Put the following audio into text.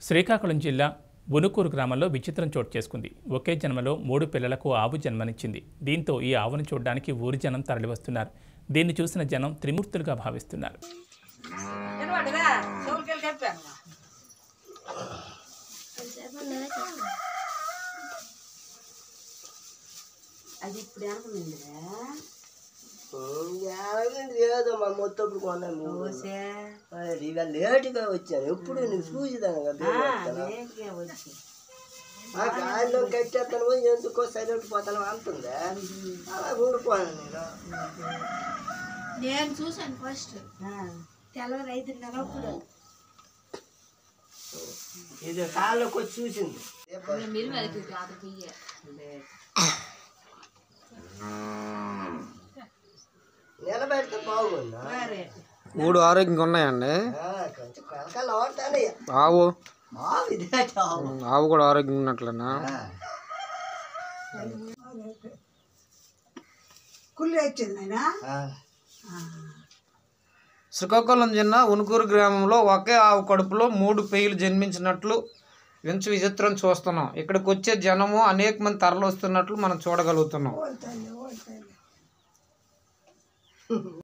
శ్రీకాకుళం జిల్లా ఉనుకూరు గ్రామంలో విచిత్రం చోటు చేసుకుంది ఒకే జన్మలో మూడు పిల్లలకు ఆవు జన్మనిచ్చింది దీంతో ఈ ఆవును చూడడానికి ఊరి జనం తరలివస్తున్నారు దీన్ని చూసిన జనం త్రిమూర్తులుగా భావిస్తున్నారు నిలబడరా చెవులకెళ్ళి కప్పాను అది ఇప్పుడు అనుకునిందిరా లేదో మా మొత్తం కొన్నాను ఓసే ఇక లేటుగా వచ్చాను ఎప్పుడు నువ్వు చూసిదాను కదా లేట్గా వచ్చి ఆ గాలిలో కట్టేస్తాను పోయి ఎందుకో సైలెంట్ పోతాను అంటుందా అలా ఊడిపోయాను నేను నేను చూసాను ఫస్ట్ ఆ, తెల్లవారు ఐదున్నర అప్పుడు ఇది కాళ్ళకి వచ్చి చూసింది లేదు. నిలబెడితే బాగుందా మరి మూడు ఆరోగ్యంగా ఉన్నాయండి ఆ, కొంచెం కలకాలు ఆడతాను ఆవు బాగు ఇదే చావు ఆవు కూడా ఆరోగ్యంగా ఉన్నట్లేనా కుళ్ళు వచ్చింది నాయనా శ్రీకాకుళం జిల్లా ఉనుకూరు గ్రామంలో ఒకే ఆవు కడుపులో మూడు పేయిలు జన్మించినట్లు వించు విచిత్రం చూస్తున్నాం ఇక్కడికి వచ్చే జనము అనేక మంది తరలి వస్తున్నట్లు మనం చూడగలుగుతున్నాం